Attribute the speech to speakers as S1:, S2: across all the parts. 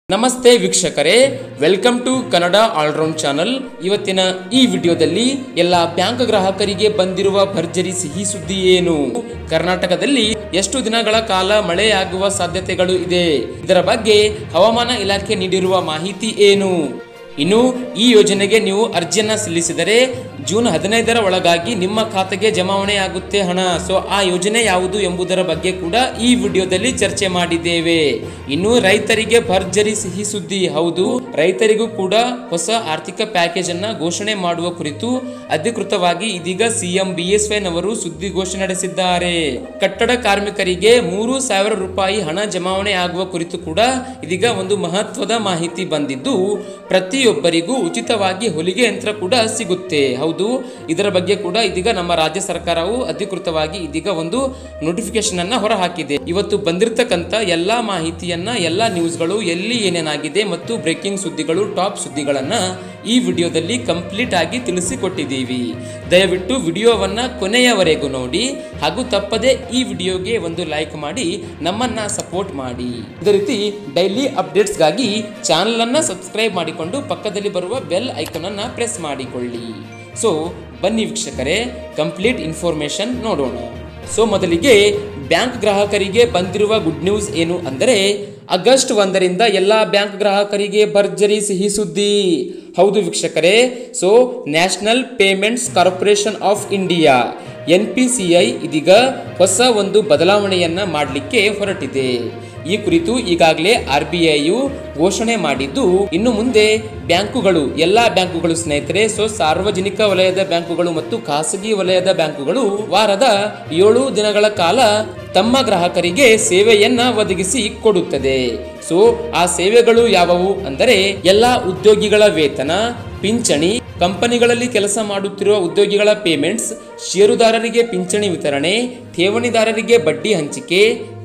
S1: ನಮಸ್ತೆ ವೀಕ್ಷಕರೇ welcome to Kannada all round channel ಇವತ್ತಿನ ಈ ವಿಡಿಯೋದಲ್ಲಿ ಎಲ್ಲ ಬ್ಯಾಂಕ್ ಗ್ರಾಹಕರಿಗೆ ಬಂದಿರುವ ಭರ್ಜರಿ ಸಿಹಿ ಸುದ್ದಿ ಏನು ಕರ್ನಾಟಕದಲ್ಲಿ ಎಷ್ಟು ದಿನಗಳ ಕಾಲ ಮಳೆಯಾಗುವ ಸಾಧ್ಯತೆಗಳು ಇದೆ ಇದರ ಬಗ್ಗೆ ಹವಾಮಾನ ಇಲಾಖೆ ನೀಡಿರುವ ಮಾಹಿತಿ ಏನು ಇನ್ನು ಈ ಯೋಜನೆಗೆ ನೀವು ಅರ್ಜಿಯನ್ನ ಸಲ್ಲಿಸಿದರೆ ಜೂನ್ ಹದಿನೈದರ ಒಳಗಾಗಿ ನಿಮ್ಮ ಖಾತೆಗೆ ಜಮಾವಣೆ ಆಗುತ್ತೆ ಹಣ ಸೊ ಆ ಯೋಜನೆ ಯಾವುದು ಎಂಬುದರ ಬಗ್ಗೆ ಕೂಡ ಈ ವಿಡಿಯೋದಲ್ಲಿ ಚರ್ಚೆ ಮಾಡಿದ್ದೇವೆ ಇನ್ನು ರೈತರಿಗೆ ಭರ್ಜರಿ ಸಿಹಿ ಸುದ್ದಿ ಹೌದು ರೈತರಿಗೂ ಕೂಡ ಹೊಸ ಆರ್ಥಿಕ ಪ್ಯಾಕೇಜ್ ಅನ್ನ ಘೋಷಣೆ ಮಾಡುವ ಕುರಿತು ಅಧಿಕೃತವಾಗಿ ಇದೀಗ ಸಿಎಂ ಬಿಎಸ್ವೈ ನವರು ಸುದ್ದಿಗೋಷ್ಠಿ ನಡೆಸಿದ್ದಾರೆ ಕಟ್ಟಡ ಕಾರ್ಮಿಕರಿಗೆ ಮೂರು ಸಾವಿರ ರೂಪಾಯಿ ಹಣ ಜಮಾವಣೆ ಆಗುವ ಕುರಿತು ಕೂಡ ಇದೀಗ ಒಂದು ಮಹತ್ವದ ಮಾಹಿತಿ ಬಂದಿದ್ದು ಪ್ರತಿಯೊಬ್ಬರಿಗೂ ಉಚಿತವಾಗಿ ಹೊಲಿಗೆ ಯಂತ್ರ ಕೂಡ ಸಿಗುತ್ತೆ ಹೌದು ಇದರ ಬಗ್ಗೆ ಕೂಡ ಇದೀಗ ನಮ್ಮ ರಾಜ್ಯ ಸರ್ಕಾರವು ಅಧಿಕೃತವಾಗಿ ಇದೀಗ ಒಂದು ನೋಟಿಫಿಕೇಶನ್ ಅನ್ನ ಹೊರಹಾಕಿದೆ ಇವತ್ತು ಬಂದಿರತಕ್ಕಂತ ಎಲ್ಲಾ ಮಾಹಿತಿಯನ್ನ ಎಲ್ಲಾ ನ್ಯೂಸ್ಗಳು ಎಲ್ಲಿ ಏನೇನಾಗಿದೆ ಮತ್ತು ಬ್ರೇಕಿಂಗ್ ಸುದ್ದಿಗಳು ಟಾಪ್ ಸುದ್ದಿಗಳನ್ನ ಈ ವಿಡಿಯೋದಲ್ಲಿ ಕಂಪ್ಲೀಟ್ ಆಗಿ ತಿಳಿಸಿಕೊಟ್ಟಿದ್ದೀವಿ ದಯವಿಟ್ಟು ವಿಡಿಯೋವನ್ನ ಕೊನೆಯವರೆಗೂ ನೋಡಿ ಹಾಗೂ ತಪ್ಪದೆ ಈ ವಿಡಿಯೋಗೆ ಒಂದು ಲೈಕ್ ಮಾಡಿ ನಮ್ಮನ್ನ ಸಪೋರ್ಟ್ ಮಾಡಿ ಇದೇ ರೀತಿ ಡೈಲಿ ಅಪ್ಡೇಟ್ಸ್ಗಾಗಿ ಚಾನಲ್ ಅನ್ನ ಸಬ್ಸ್ಕ್ರೈಬ್ ಮಾಡಿಕೊಂಡು ಪಕ್ಕದಲ್ಲಿ ಬರುವ ಬೆಲ್ ಐಕನ್ ಅನ್ನ ಪ್ರೆಸ್ ಮಾಡಿಕೊಳ್ಳಿ ಸೊ ಬನ್ನಿ ವೀಕ್ಷಕರೇ ಕಂಪ್ಲೀಟ್ ಇನ್ಫಾರ್ಮೇಶನ್ ನೋಡೋಣ ಸೊ ಮೊದಲಿಗೆ ಬ್ಯಾಂಕ್ ಗ್ರಾಹಕರಿಗೆ ಬಂದಿರುವ ಗುಡ್ ನ್ಯೂಸ್ ಏನು ಅಂದರೆ ಆಗಸ್ಟ್ ಒಂದರಿಂದ ಎಲ್ಲ ಬ್ಯಾಂಕ್ ಗ್ರಾಹಕರಿಗೆ ಭರ್ಜರಿ ಸಿಹಿ ಸುದ್ದಿ ಹೌದು ವೀಕ್ಷಕರೇ so national payments corporation of India N P C I ಇದೀಗ ಹೊಸ ಒಂದು ಬದಲಾವಣೆಯನ್ನ ಮಾಡಲಿಕ್ಕೆ ಹೊರಟಿದೆ ಈ ಕುರಿತು ಈಗಾಗಲೇ ಆರ್ ಬಿ ಐಯು ಘೋಷಣೆ ಮಾಡಿದ್ದು ಇನ್ನು ಮುಂದೆ ಬ್ಯಾಂಕುಗಳು ಎಲ್ಲಾ ಬ್ಯಾಂಕುಗಳು ಸ್ನೇಹಿತರೆ ಸೊ ಸಾರ್ವಜನಿಕ ವಲಯದ ಬ್ಯಾಂಕುಗಳು ಮತ್ತು ಖಾಸಗಿ ವಲಯದ ಬ್ಯಾಂಕುಗಳು ವಾರದ ಏಳು ದಿನಗಳ ಕಾಲ ತಮ್ಮ ಗ್ರಾಹಕರಿಗೆ ಸೇವೆಯನ್ನ ಒದಗಿಸಿ ಕೊಡುತ್ತದೆ ಸೊ ಆ ಸೇವೆಗಳು ಯಾವುವು ಅಂದರೆ ಎಲ್ಲಾ ಉದ್ಯೋಗಿಗಳ ವೇತನ ಪಿಂಚಣಿ ಕಂಪನಿಗಳಲ್ಲಿ ಕೆಲಸ ಮಾಡುತ್ತಿರುವ ಉದ್ಯೋಗಿಗಳ ಪೇಮೆಂಟ್ಸ್ ಷೇರುದಾರರಿಗೆ ಪಿಂಚಣಿ ವಿತರಣೆ ಠೇವಣಿದಾರರಿಗೆ ಬಡ್ಡಿ ಹಂಚಿಕೆ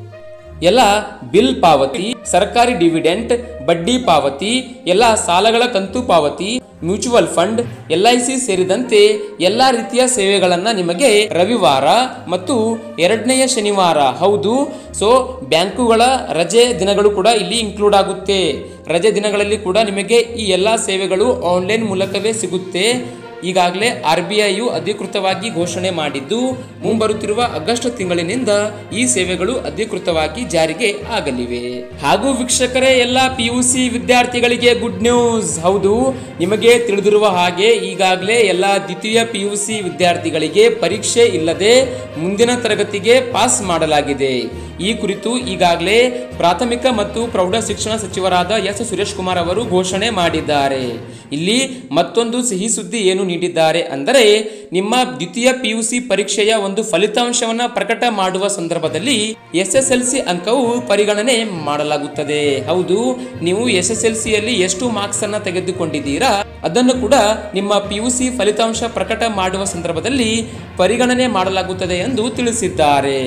S1: ಎಲ್ಲ ಬಿಲ್ ಪಾವತಿ ಸರ್ಕಾರಿ ಡಿವಿಡೆಂಟ್ ಬಡ್ಡಿ ಪಾವತಿ ಎಲ್ಲ ಸಾಲಗಳ ಕಂತು ಪಾವತಿ mutual fund L I C ಸೇರಿದಂತೆ ಎಲ್ಲ ರೀತಿಯ ಸೇವೆಗಳನ್ನ ನಿಮಗೆ ರವಿವಾರ ಮತ್ತು ಎರಡನೆಯ ಶನಿವಾರ ಹೌದು ಸೊ ಬ್ಯಾಂಕುಗಳ ರಜೆ ದಿನಗಳು ಕೂಡ ಇಲ್ಲಿ ಇನ್ಕ್ಲೂಡ್ ಆಗುತ್ತೆ ರಜೆ ದಿನಗಳಲ್ಲಿ ಕೂಡ ನಿಮಗೆ ಈ ಎಲ್ಲ ಸೇವೆಗಳು ಆನ್ಲೈನ್ ಮೂಲಕವೇ ಸಿಗುತ್ತೆ ಈಗಾಗಲೇ ಆರ್ ಬಿ ಐಯು ಅಧಿಕೃತವಾಗಿ ಘೋಷಣೆ ಮಾಡಿದ್ದು ಮುಂಬರುತ್ತಿರುವ ಆಗಸ್ಟ್ ತಿಂಗಳಿನಿಂದ ಈ ಸೇವೆಗಳು ಅಧಿಕೃತವಾಗಿ ಜಾರಿಗೆ ಆಗಲಿವೆ ಹಾಗೂ ವೀಕ್ಷಕರೇ ಎಲ್ಲ ಪಿ ಯು ಸಿ ವಿದ್ಯಾರ್ಥಿಗಳಿಗೆ ಗುಡ್ ನ್ಯೂಸ್ ಹೌದು ನಿಮಗೆ ತಿಳಿದಿರುವ ಹಾಗೆ ಈಗಾಗಲೇ ಎಲ್ಲ ದ್ವಿತೀಯ ಪಿ ಯು ಸಿ ವಿದ್ಯಾರ್ಥಿಗಳಿಗೆ ಪರೀಕ್ಷೆ ಇಲ್ಲದೆ ಮುಂದಿನ ತರಗತಿಗೆ ಪಾಸ್ ಮಾಡಲಾಗಿದೆ ಈ ಕುರಿತು ಈಗಾಗಲೇ ಪ್ರಾಥಮಿಕ ಮತ್ತು ಪ್ರೌಢ ಶಿಕ್ಷಣ ಸಚಿವರಾದ ಎಸ್ ಸುರೇಶ್ ಕುಮಾರ್ ಅವರು ಘೋಷಣೆ ಮಾಡಿದ್ದಾರೆ ಇಲ್ಲಿ ಮತ್ತೊಂದು ಸಿಹಿ ಸುದ್ದಿ ಏನು ನೀಡಿದ್ದಾರೆ ಅಂದರೆ ನಿಮ್ಮ ದ್ವಿತೀಯ ಪಿ ಯು ಸಿ ಪರೀಕ್ಷೆಯ ಒಂದು ಫಲಿತಾಂಶವನ್ನ ಪ್ರಕಟ ಮಾಡುವ ಸಂದರ್ಭದಲ್ಲಿ ಎಸ್ ಎಸ್ ಎಲ್ ಸಿ ಅಂಕವು ಪರಿಗಣನೆ ಮಾಡಲಾಗುತ್ತದೆ ಹೌದು ನೀವು ಎಸ್ ಎಸ್ ಎಲ್ ಸಿಯಲ್ಲಿ ಎಷ್ಟು ಮಾರ್ಕ್ಸ್ ಅನ್ನ ತೆಗೆದುಕೊಂಡಿದ್ದೀರಾ ಅದನ್ನು ಕೂಡ ನಿಮ್ಮ ಪಿ ಯು ಸಿ ಫಲಿತಾಂಶ ಪ್ರಕಟ ಮಾಡುವ ಸಂದರ್ಭದಲ್ಲಿ ಪರಿಗಣನೆ ಮಾಡಲಾಗುತ್ತದೆ ಎಂದು ತಿಳಿಸಿದ್ದಾರೆ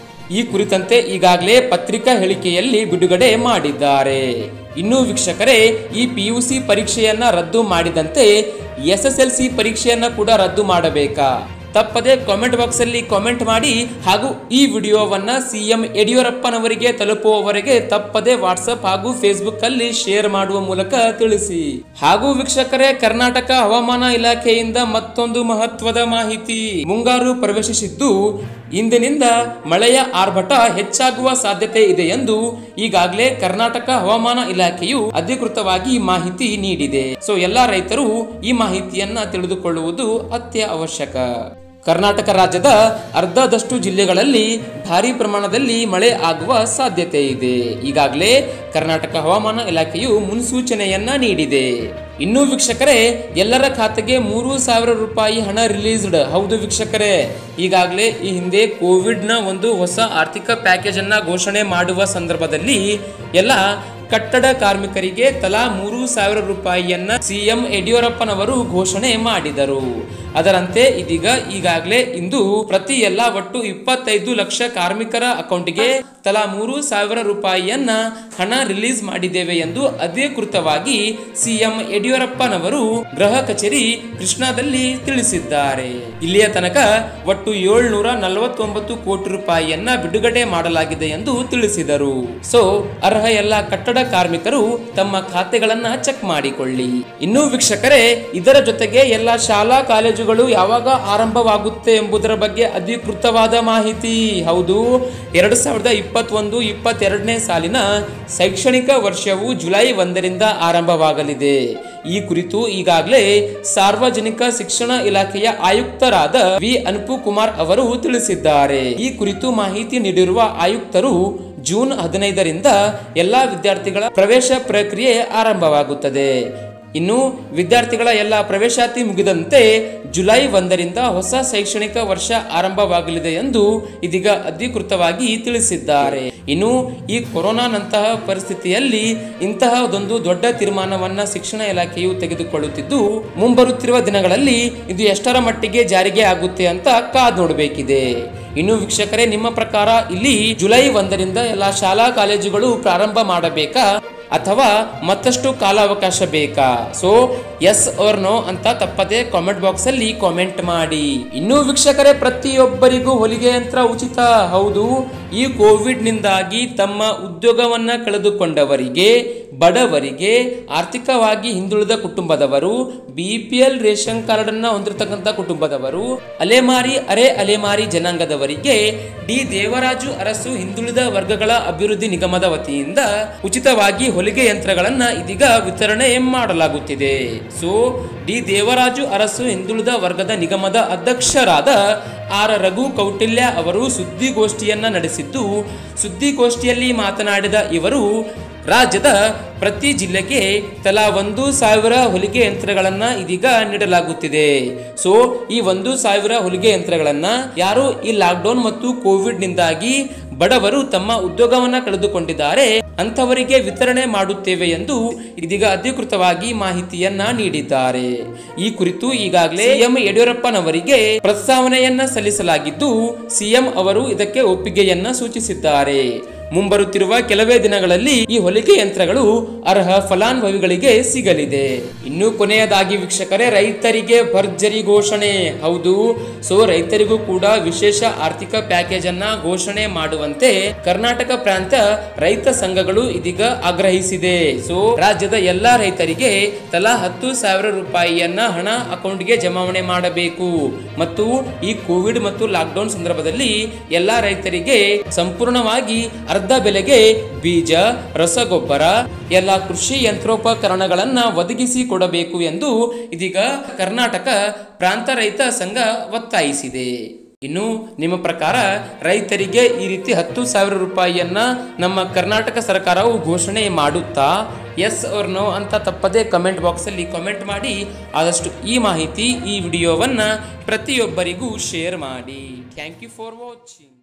S1: ಈ ಕುರಿತಂತೆ ಈಗಾಗಲೇ ಪತ್ರಿಕಾ ಹೇಳಿಕೆಯಲ್ಲಿ ಬಿಡುಗಡೆ ಮಾಡಿದ್ದಾರೆ ಇನ್ನು ವೀಕ್ಷಕರೇ ಈ ಪಿ ಯು ಸಿ ಪರೀಕ್ಷೆಯನ್ನ ರದ್ದು ಮಾಡಿದಂತೆ ಎಸ್ ಎಸ್ ಎಲ್ ಸಿ ಪರೀಕ್ಷೆಯನ್ನ ಕೂಡ ರದ್ದು ಮಾಡಬೇಕಾ ತಪ್ಪದೆ ಕಾಮೆಂಟ್ ಬಾಕ್ಸ್ ಅಲ್ಲಿ ಕಾಮೆಂಟ್ ಮಾಡಿ ಹಾಗೂ ಈ ವಿಡಿಯೋವನ್ನ ಸಿಎಂ ಯಡಿಯೂರಪ್ಪನವರಿಗೆ ತಲುಪುವವರೆಗೆ ತಪ್ಪದೆ ವಾಟ್ಸಪ್ ಹಾಗೂ ಫೇಸ್ಬುಕ್ ಅಲ್ಲಿ ಶೇರ್ ಮಾಡುವ ಮೂಲಕ ತಿಳಿಸಿ ಹಾಗೂ ವೀಕ್ಷಕರೇ ಕರ್ನಾಟಕ ಹವಾಮಾನ ಇಲಾಖೆಯಿಂದ ಮತ್ತೊಂದು ಮಹತ್ವದ ಮಾಹಿತಿ ಮುಂಗಾರು ಪ್ರವೇಶಿಸಿದ್ದು ಇಂದಿನಿಂದ ಮಳೆಯ ಆರ್ಭಟ ಹೆಚ್ಚಾಗುವ ಸಾಧ್ಯತೆ ಇದೆ ಎಂದು ಈಗಾಗಲೇ ಕರ್ನಾಟಕ ಹವಾಮಾನ ಇಲಾಖೆಯು ಅಧಿಕೃತವಾಗಿ ಮಾಹಿತಿ ನೀಡಿದೆ ಸೊ ಎಲ್ಲಾ ರೈತರು ಈ ಮಾಹಿತಿಯನ್ನ ತಿಳಿದುಕೊಳ್ಳುವುದು ಅತ್ಯ ಅವಶ್ಯಕ ಕರ್ನಾಟಕ ರಾಜ್ಯದ ಅರ್ಧದಷ್ಟು ಜಿಲ್ಲೆಗಳಲ್ಲಿ ಭಾರಿ ಪ್ರಮಾಣದಲ್ಲಿ ಮಳೆ ಆಗುವ ಸಾಧ್ಯತೆ ಇದೆ ಈಗಾಗಲೇ ಕರ್ನಾಟಕ ಹವಾಮಾನ ಇಲಾಖೆಯು ಮುನ್ಸೂಚನೆಯನ್ನ ನೀಡಿದೆ ಇನ್ನು ವೀಕ್ಷಕರೇ ಎಲ್ಲರ ಖಾತೆಗೆ ಮೂರು ಸಾವಿರ ರೂಪಾಯಿ ಹಣ ರಿಲೀಸ್ಡ್ ಹೌದು ವೀಕ್ಷಕರೇ ಈಗಾಗಲೇ ಈ ಹಿಂದೆ ಕೋವಿಡ್ನ ಒಂದು ಹೊಸ ಆರ್ಥಿಕ ಪ್ಯಾಕೇಜ್ ಅನ್ನ ಘೋಷಣೆ ಮಾಡುವ ಸಂದರ್ಭದಲ್ಲಿ ಎಲ್ಲ ಕಟ್ಟಡ ಕಾರ್ಮಿಕರಿಗೆ ತಲಾ ಮೂರು ಸಾವಿರ ರೂಪಾಯಿಯನ್ನ ಸಿಎಂ ಯಡಿಯೂರಪ್ಪನವರು ಘೋಷಣೆ ಮಾಡಿದರು ಅದರಂತೆ ಇದೀಗ ಈಗಾಗಲೇ ಇಂದು ಪ್ರತಿ ಎಲ್ಲ ಒಟ್ಟು ಇಪ್ಪತ್ತೈದು ಲಕ್ಷ ಕಾರ್ಮಿಕರ ಅಕೌಂಟ್ಗೆ ತಲಾ ಮೂರು ಸಾವಿರ ರೂಪಾಯಿಯನ್ನ ಹಣ ರಿಲೀಸ್ ಮಾಡಿದ್ದೇವೆ ಎಂದು ಅಧಿಕೃತವಾಗಿ ಸಿಎಂ ಯಡಿಯೂರಪ್ಪನವರು ಗೃಹ ಕಚೇರಿ ಕೃಷ್ಣಾದಲ್ಲಿ ತಿಳಿಸಿದ್ದಾರೆ ಇಲ್ಲಿಯ ತನಕ ಒಟ್ಟು ಏಳ್ನೂರ ನಲವತ್ತೊಂಬತ್ತು ಕೋಟಿ ರೂಪಾಯಿಯನ್ನ ಬಿಡುಗಡೆ ಮಾಡಲಾಗಿದೆ ಎಂದು ತಿಳಿಸಿದರು ಸೊ ಅರ್ಹ ಎಲ್ಲ ಕಟ್ಟಡ ಕಾರ್ಮಿಕರು ತಮ್ಮ ಖಾತೆಗಳನ್ನ ಚೆಕ್ ಮಾಡಿಕೊಳ್ಳಿ ಇನ್ನು ವೀಕ್ಷಕರೇ ಇದರ ಜೊತೆಗೆ ಎಲ್ಲ ಶಾಲಾ ಕಾಲೇಜುಗಳು ಯಾವಾಗ ಆರಂಭವಾಗುತ್ತೆ ಎಂಬುದರ ಬಗ್ಗೆ ಅಧಿಕೃತವಾದ ಮಾಹಿತಿ ಹೌದು ಎರಡು ಸಾವಿರದ ಇಪ್ಪತ್ತೊಂದು ಇಪ್ಪತ್ತೆರಡನೇ ಸಾಲಿನ ಶೈಕ್ಷಣಿಕ ವರ್ಷವು ಜುಲೈ ಒಂದರಿಂದ ಆರಂಭವಾಗಲಿದೆ ಈ ಕುರಿತು ಈಗಾಗಲೇ ಸಾರ್ವಜನಿಕ ಶಿಕ್ಷಣ ಇಲಾಖೆಯ ಆಯುಕ್ತರಾದ ವಿ ಅನುಪು ಕುಮಾರ್ ಅವರು ತಿಳಿಸಿದ್ದಾರೆ ಈ ಕುರಿತು ಮಾಹಿತಿ ನೀಡಿರುವ ಆಯುಕ್ತರು ಜೂನ್ ಹದಿನೈದರಿಂದ ಎಲ್ಲಾ ವಿದ್ಯಾರ್ಥಿಗಳ ಪ್ರವೇಶ ಪ್ರಕ್ರಿಯೆ ಆರಂಭವಾಗುತ್ತದೆ ಇನ್ನು ವಿದ್ಯಾರ್ಥಿಗಳ ಎಲ್ಲ ಪ್ರವೇಶಾತಿ ಮುಗಿದಂತೆ ಜುಲೈ ಒಂದರಿಂದ ಹೊಸ ಶೈಕ್ಷಣಿಕ ವರ್ಷ ಆರಂಭವಾಗಲಿದೆ ಎಂದು ಇದೀಗ ಅಧಿಕೃತವಾಗಿ ತಿಳಿಸಿದ್ದಾರೆ ಇನ್ನು ಈ ಕೊರೋನಾನಂತಹ ಪರಿಸ್ಥಿತಿಯಲ್ಲಿ ಇಂತಹದೊಂದು ದೊಡ್ಡ ತೀರ್ಮಾನವನ್ನ ಶಿಕ್ಷಣ ಇಲಾಖೆಯು ತೆಗೆದುಕೊಳ್ಳುತ್ತಿದ್ದು ಮುಂಬರುತ್ತಿರುವ ದಿನಗಳಲ್ಲಿ ಇದು ಎಷ್ಟರ ಮಟ್ಟಿಗೆ ಜಾರಿಗೆ ಆಗುತ್ತೆ ಅಂತ ಕಾದ್ ನೋಡಬೇಕಿದೆ ಇನ್ನು ವೀಕ್ಷಕರೇ ನಿಮ್ಮ ಪ್ರಕಾರ ಇಲ್ಲಿ ಜುಲೈ ಒಂದರಿಂದ ಎಲ್ಲ ಶಾಲಾ ಕಾಲೇಜುಗಳು ಪ್ರಾರಂಭ ಮಾಡಬೇಕಾ ಅಥವಾ ಮತ್ತಷ್ಟು ಕಾಲಾವಕಾಶ ಬೇಕಾ ಸೊ ಎಸ್ ಆರ್ ನೋ ಅಂತ ತಪ್ಪದೆ ಕಾಮೆಂಟ್ ಬಾಕ್ಸ್ ಅಲ್ಲಿ ಕಾಮೆಂಟ್ ಮಾಡಿ ಇನ್ನು ವೀಕ್ಷಕರೇ ಪ್ರತಿಯೊಬ್ಬರಿಗೂ ಹೊಲಿಗೆ ಯಂತ್ರ ಉಚಿತ ಹೌದು ಈ ಕೋವಿಡ್ ನಿಂದಾಗಿ ತಮ್ಮ ಉದ್ಯೋಗವನ್ನ ಕಳೆದುಕೊಂಡವರಿಗೆ ಬಡವರಿಗೆ ಆರ್ಥಿಕವಾಗಿ ಹಿಂದುಳಿದ ಕುಟುಂಬದವರು B P L ration card ಅನ್ನ ಹೊಂದಿರತಕ್ಕಂಥ ಕುಟುಂಬದವರು ಅಲೆಮಾರಿ ಅರೆ ಅಲೆಮಾರಿ ಜನಾಂಗದವರಿಗೆ ಡಿ ದೇವರಾಜು ಅರಸು ಹಿಂದುಳಿದ ವರ್ಗಗಳ ಅಭಿವೃದ್ಧಿ ನಿಗಮದ ವತಿಯಿಂದ ಉಚಿತವಾಗಿ ಹೊಲಿಗೆ ಯಂತ್ರಗಳನ್ನ ಇದೀಗ ವಿತರಣೆ ಮಾಡಲಾಗುತ್ತಿದೆ ಸೊ ಡಿ ದೇವರಾಜು ಅರಸು ಹಿಂದುಳಿದ ವರ್ಗದ ನಿಗಮದ ಅಧ್ಯಕ್ಷರಾದ ಆರ್ ರಘು ಕೌಟಿಲ್ಯ ಅವರು ಸುದ್ದಿಗೋಷ್ಠಿಯನ್ನ ನಡೆಸಿದ್ದು ಸುದ್ದಿಗೋಷ್ಠಿಯಲ್ಲಿ ಮಾತನಾಡಿದ ಇವರು ರಾಜ್ಯದ ಪ್ರತಿ ಜಿಲ್ಲೆಗೆ ತಲಾ ಒಂದು ಸಾವಿರ ಹೊಲಿಗೆ ಯಂತ್ರಗಳನ್ನ ಇದೀಗ ನೀಡಲಾಗುತ್ತಿದೆ ಸೊ ಈ ಒಂದು ಸಾವಿರ ಹೊಲಿಗೆ ಯಂತ್ರಗಳನ್ನ ಯಾರು ಈ ಲಾಕ್ಡೌನ್ ಮತ್ತು ಕೋವಿಡ್ ನಿಂದಾಗಿ ಬಡವರು ತಮ್ಮ ಉದ್ಯೋಗವನ್ನ ಕಳೆದುಕೊಂಡಿದ್ದಾರೆ ಅಂಥವರಿಗೆ ವಿತರಣೆ ಮಾಡುತ್ತೇವೆ ಎಂದು ಇದೀಗ ಅಧಿಕೃತವಾಗಿ ಮಾಹಿತಿಯನ್ನ ನೀಡಿದ್ದಾರೆ ಈ ಕುರಿತು ಈಗಾಗಲೇ ಸಿಎಂ ಯಡಿಯೂರಪ್ಪನವರಿಗೆ ಪ್ರಸ್ತಾವನೆಯನ್ನ ಸಲ್ಲಿಸಲಾಗಿದ್ದು ಸಿಎಂ ಅವರು ಇದಕ್ಕೆ ಒಪ್ಪಿಗೆಯನ್ನ ಸೂಚಿಸಿದ್ದಾರೆ ಮುಂಬರುತ್ತಿರುವ ಕೆಲವೇ ದಿನಗಳಲ್ಲಿ ಈ ಹೊಲಿಗೆ ಯಂತ್ರಗಳು ಅರ್ಹ ಫಲಾನುಭವಿಗಳಿಗೆ ಸಿಗಲಿದೆ ಇನ್ನು ಕೊನೆಯದಾಗಿ ವೀಕ್ಷಕರೇ ರೈತರಿಗೆ ಭರ್ಜರಿ ಘೋಷಣೆ ಹೌದು ಸೊ ರೈತರಿಗೂ ಕೂಡ ವಿಶೇಷ ಆರ್ಥಿಕ ಪ್ಯಾಕೇಜ್ ಅನ್ನ ಘೋಷಣೆ ಮಾಡುವಂತೆ ಕರ್ನಾಟಕ ಪ್ರಾಂತ ರೈತ ಸಂಘಗಳು ಇದೀಗ ಆಗ್ರಹಿಸಿದೆ ಸೊ ರಾಜ್ಯದ ಎಲ್ಲಾ ರೈತರಿಗೆ ತಲಾ ಹತ್ತು ಸಾವಿರ ರೂಪಾಯಿಯನ್ನ ಹಣ ಅಕೌಂಟ್ಗೆ ಜಮಾವಣೆ ಮಾಡಬೇಕು ಮತ್ತು ಈ ಕೋವಿಡ್ ಮತ್ತು ಲಾಕ್ಡೌನ್ ಸಂದರ್ಭದಲ್ಲಿ ಎಲ್ಲಾ ರೈತರಿಗೆ ಸಂಪೂರ್ಣವಾಗಿ ಅರ್ಧ ಬೆಲೆಗೆ ಬೀಜ ರಸಗೊಬ್ಬರ ಎಲ್ಲ ಕೃಷಿ ಯಂತ್ರೋಪಕರಣಗಳನ್ನ ಒದಗಿಸಿ ಕೊಡಬೇಕು ಎಂದು ಇದೀಗ ಕರ್ನಾಟಕ ಪ್ರಾಂತ ರೈತ ಸಂಘ ಒತ್ತಾಯಿಸಿದೆ ಇನ್ನು ನಿಮ್ಮ ಪ್ರಕಾರ ರೈತರಿಗೆ ಈ ರೀತಿ ಹತ್ತು ಸಾವಿರ ರೂಪಾಯಿಯನ್ನ ನಮ್ಮ ಕರ್ನಾಟಕ ಸರ್ಕಾರವು ಘೋಷಣೆ ಮಾಡುತ್ತಾ ಎಸ್ ಆರ್ ನೋ ಅಂತ ತಪ್ಪದೇ ಕಮೆಂಟ್ ಬಾಕ್ಸಲ್ಲಿ ಕಮೆಂಟ್ ಮಾಡಿ ಆದಷ್ಟು ಈ ಮಾಹಿತಿ ಈ ವಿಡಿಯೋವನ್ನು ಪ್ರತಿಯೊಬ್ಬರಿಗೂ ಶೇರ್ ಮಾಡಿ ಥ್ಯಾಂಕ್ ಯು ಫಾರ್ ವಾಚಿಂಗ್